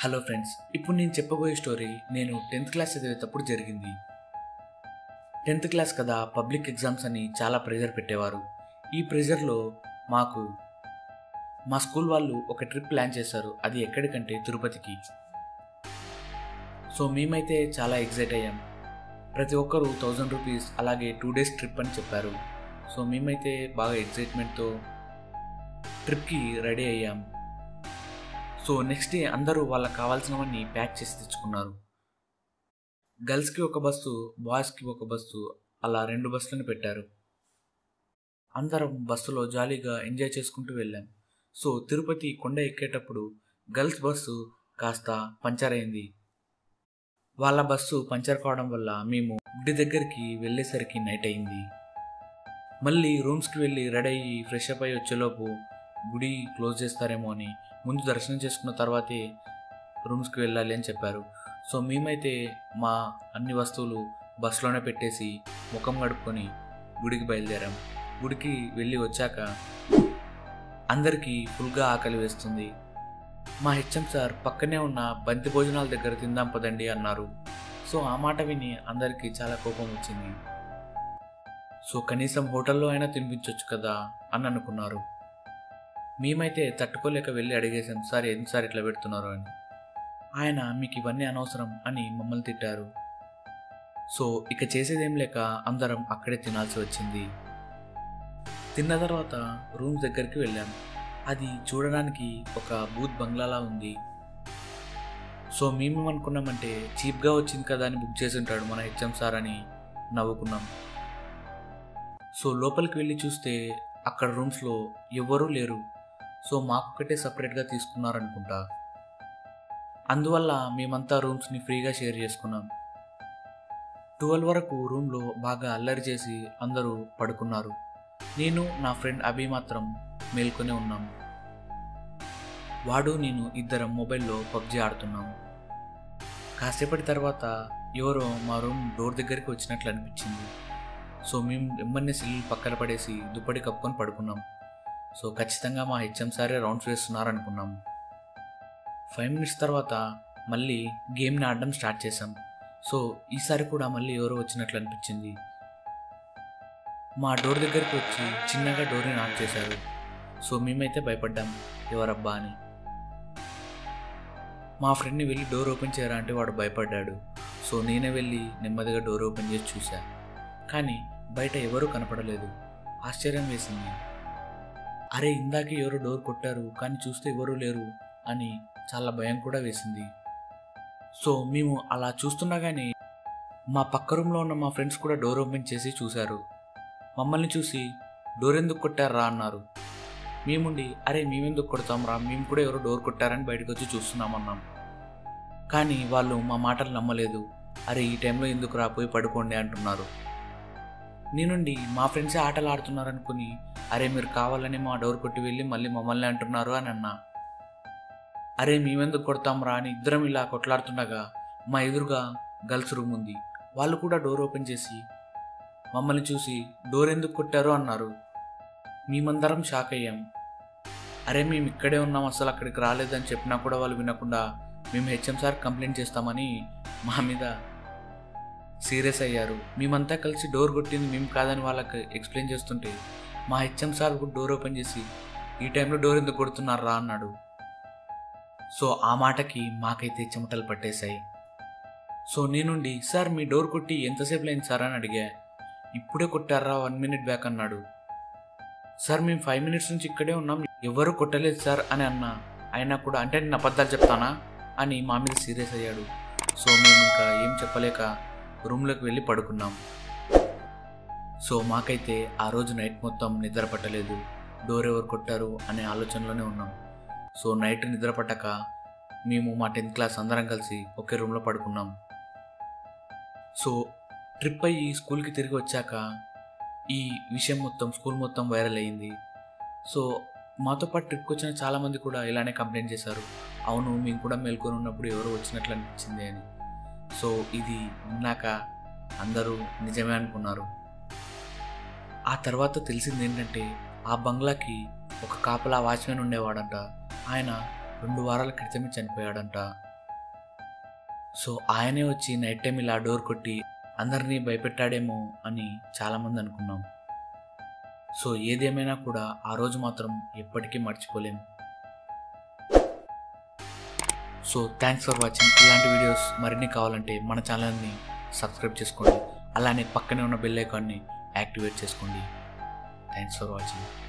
hello friends ఇప్పుడు నేను చెప్పబోయే స్టోరీ నేను టెన్త్ క్లాస్ చదివేటప్పుడు జరిగింది టెన్త్ క్లాస్ కదా పబ్లిక్ ఎగ్జామ్స్ అని చాలా ప్రెషర్ పెట్టేవారు ఈ ప్రెషర్లో మాకు మా స్కూల్ వాళ్ళు ఒక ట్రిప్ ప్లాన్ చేశారు అది ఎక్కడికంటే తిరుపతికి సో మేమైతే చాలా ఎగ్జైట్ అయ్యాం ప్రతి ఒక్కరు థౌజండ్ రూపీస్ అలాగే టూ డేస్ ట్రిప్ అని చెప్పారు సో మేమైతే బాగా ఎగ్జైట్మెంట్తో ట్రిప్కి రెడీ అయ్యాం సో నెక్స్ట్ డే అందరూ వాళ్ళకి కావాల్సినవన్నీ ప్యాక్ చేసి తెచ్చుకున్నారు గర్ల్స్కి ఒక బస్సు బాయ్స్కి ఒక బస్సు అలా రెండు బస్సులను పెట్టారు అందరం బస్సులో జాలీగా ఎంజాయ్ చేసుకుంటూ వెళ్ళాం సో తిరుపతి కొండ ఎక్కేటప్పుడు గర్ల్స్ బస్సు కాస్త పంచర్ అయింది వాళ్ళ బస్సు పంచర్ కావడం వల్ల మేము గుడి దగ్గరికి వెళ్ళేసరికి నైట్ అయింది మళ్ళీ రూమ్స్కి వెళ్ళి రెడీ అయ్యి ఫ్రెష్ అప్ అయ్యి వచ్చేలోపు గుడి క్లోజ్ చేస్తారేమో అని ముందు దర్శనం చేసుకున్న తర్వాతే రూమ్స్కి వెళ్ళాలి అని చెప్పారు సో మేమైతే మా అన్ని వస్తువులు బస్సులోనే పెట్టేసి ముఖం గడుపుకొని గుడికి బయలుదేరాం గుడికి వెళ్ళి వచ్చాక అందరికీ ఫుల్గా ఆకలి వేస్తుంది మా హెచ్ఎం సార్ పక్కనే ఉన్న బంతి భోజనాల దగ్గర తిందాం పదండి అన్నారు సో ఆ మాట విని అందరికీ చాలా కోపం వచ్చింది సో కనీసం హోటల్లో అయినా తినిపించవచ్చు కదా అని అనుకున్నారు మేమైతే తట్టుకోలేక వెళ్ళి అడిగేశాం సార్ ఎందుకు సార్ ఇట్లా పెడుతున్నారు అని ఆయన మీకు ఇవన్నీ అనవసరం అని మమ్మల్ని తిట్టారు సో ఇక చేసేదేం లేక అందరం అక్కడే తినాల్సి వచ్చింది తిన్న తర్వాత రూమ్ దగ్గరికి వెళ్ళాం అది చూడడానికి ఒక బూత్ బంగ్లాలా ఉంది సో మేమేమనుకున్నామంటే చీప్గా వచ్చింది కదా అని బుక్ చేసి ఉంటాడు మన హెచ్ఎం సార్ అని నవ్వుకున్నాం సో లోపలికి వెళ్ళి చూస్తే అక్కడ రూమ్స్లో ఎవ్వరూ లేరు సో మాకొక్కటే సపరేట్గా తీసుకున్నారనుకుంటా అందువల్ల మేమంతా రూమ్స్ని ఫ్రీగా షేర్ చేసుకున్నాం ట్వెల్వ్ వరకు రూమ్లో బాగా అల్లరి చేసి అందరూ పడుకున్నారు నేను నా ఫ్రెండ్ అభి మాత్రం మేల్కొని ఉన్నాం వాడు నేను ఇద్దరం మొబైల్లో పబ్జి ఆడుతున్నాం కాసేపటి తర్వాత ఎవరో మా రూమ్ డోర్ దగ్గరికి వచ్చినట్లు అనిపించింది సో మేము ఎమ్మన్నే సిల్లు పక్కన పడేసి దుప్పటి కప్పుకొని పడుకున్నాం సో ఖచ్చితంగా మా హెచ్ఎం సారే రౌండ్స్ వేస్తున్నారు అనుకున్నాం ఫైవ్ మినిట్స్ తర్వాత మళ్ళీ గేమ్ని ఆడడం స్టార్ట్ చేసాం సో ఈసారి కూడా మళ్ళీ ఎవరో వచ్చినట్లు అనిపించింది మా డోర్ దగ్గరికి వచ్చి చిన్నగా డోర్ని నాక్ చేశారు సో మేమైతే భయపడ్డాం ఎవరబ్బా అని మా ఫ్రెండ్ని వెళ్ళి డోర్ ఓపెన్ చేయరా అంటే వాడు భయపడ్డాడు సో నేనే వెళ్ళి నెమ్మదిగా డోర్ ఓపెన్ చేసి చూశా కానీ బయట ఎవరూ కనపడలేదు ఆశ్చర్యం వేసింది అరే ఇందాకే ఎవరు డోర్ కొట్టారు కానీ చూస్తే ఎవరూ లేరు అని చాలా భయం కూడా వేసింది సో మేము అలా చూస్తుండగానే మా పక్క రూమ్లో ఉన్న మా ఫ్రెండ్స్ కూడా డోర్ ఓపెన్ చేసి చూశారు మమ్మల్ని చూసి డోర్ ఎందుకు కొట్టారా అన్నారు మేముండి అరే మేమెందుకు కొడతాం రా మేము కూడా ఎవరో డోర్ కొట్టారని బయటకు వచ్చి చూస్తున్నామన్నాం కానీ వాళ్ళు మా మాటలు నమ్మలేదు అరే ఈ టైంలో ఎందుకు రాపోయి పడుకోండి అంటున్నారు నేనుండి మా ఫ్రెండ్సే ఆటలు ఆడుతున్నారు అనుకుని అరే మీరు కావాలని మా డోర్ కొట్టి వెళ్ళి మళ్ళీ మమ్మల్ని అంటున్నారు అని అన్నా అరే మేమెందుకు కొడతాం రా అని ఇద్దరం ఇలా కొట్లాడుతుండగా మా ఎదురుగా గర్ల్స్ రూమ్ ఉంది వాళ్ళు కూడా డోర్ ఓపెన్ చేసి మమ్మల్ని చూసి డోర్ ఎందుకు కొట్టారు అన్నారు మేమందరం షాక్ అయ్యాం అరే మేము ఇక్కడే ఉన్నాం అసలు అక్కడికి రాలేదని చెప్పినా కూడా వాళ్ళు వినకుండా మేము హెచ్ఎం సార్ కంప్లైంట్ చేస్తామని మా మీద సీరియస్ అయ్యారు మేమంతా కలిసి డోర్ కొట్టింది మేము కాదని వాళ్ళకి ఎక్స్ప్లెయిన్ చేస్తుంటే మా హెచ్ఎం సార్ కూడా డోర్ ఓపెన్ చేసి ఈ టైంలో డోర్ ఎందుకు కొడుతున్నారా అన్నాడు సో ఆ మాటకి మాకైతే చెమటలు పట్టేశాయి సో నేనుండి సార్ మీ డోర్ కొట్టి ఎంతసేపు లేని సార్ అని అడిగా ఇప్పుడే కొట్టారా వన్ మినిట్ బ్యాక్ అన్నాడు సార్ మేము ఫైవ్ మినిట్స్ నుంచి ఇక్కడే ఉన్నాం ఎవరు కొట్టలేదు సార్ అని అన్నా అయినా కూడా అంటే నేను అబద్ధాలు చెప్తానా అని మా మీద సీరియస్ అయ్యాడు సో మేము ఇంకా ఏం చెప్పలేక రూమ్లోకి వెళ్ళి పడుకున్నాం సో మాకైతే ఆ రోజు నైట్ మొత్తం నిద్ర పట్టలేదు డోర్ ఎవరు కొట్టారు అనే ఆలోచనలోనే ఉన్నాం సో నైట్ నిద్ర పట్టక మేము మా టెన్త్ క్లాస్ అందరం కలిసి ఒకే రూమ్లో పడుకున్నాం సో ట్రిప్ అయ్యి స్కూల్కి తిరిగి వచ్చాక ఈ విషయం మొత్తం స్కూల్ మొత్తం వైరల్ అయ్యింది సో మాతో పాటు ట్రిప్కి వచ్చిన చాలామంది కూడా ఇలానే కంప్లైంట్ చేశారు అవును మేము కూడా మేల్కొని ఉన్నప్పుడు ఎవరో వచ్చినట్లు అనిపించింది అని సో ఇది విన్నాక అందరూ నిజమే అనుకున్నారు ఆ తర్వాత తెలిసింది ఏంటంటే ఆ బంగ్లాకి ఒక కాపలా వాచ్మెన్ ఉండేవాడంట ఆయన రెండు వారాల క్రితమే చనిపోయాడంట సో ఆయనే వచ్చి నైట్ టైం ఇలా డోర్ కొట్టి అందరినీ భయపెట్టాడేమో అని చాలామంది అనుకున్నాం సో ఏదేమైనా కూడా ఆ రోజు మాత్రం ఎప్పటికీ మర్చిపోలేం సో థ్యాంక్స్ ఫర్ వాచింగ్ ఇలాంటి వీడియోస్ మరిన్ని కావాలంటే మన ఛానల్ని సబ్స్క్రైబ్ చేసుకోండి అలానే పక్కనే ఉన్న బెల్ ఐకాన్ని యాక్టివేట్ చేసుకోండి థ్యాంక్స్ ఫర్ వాచింగ్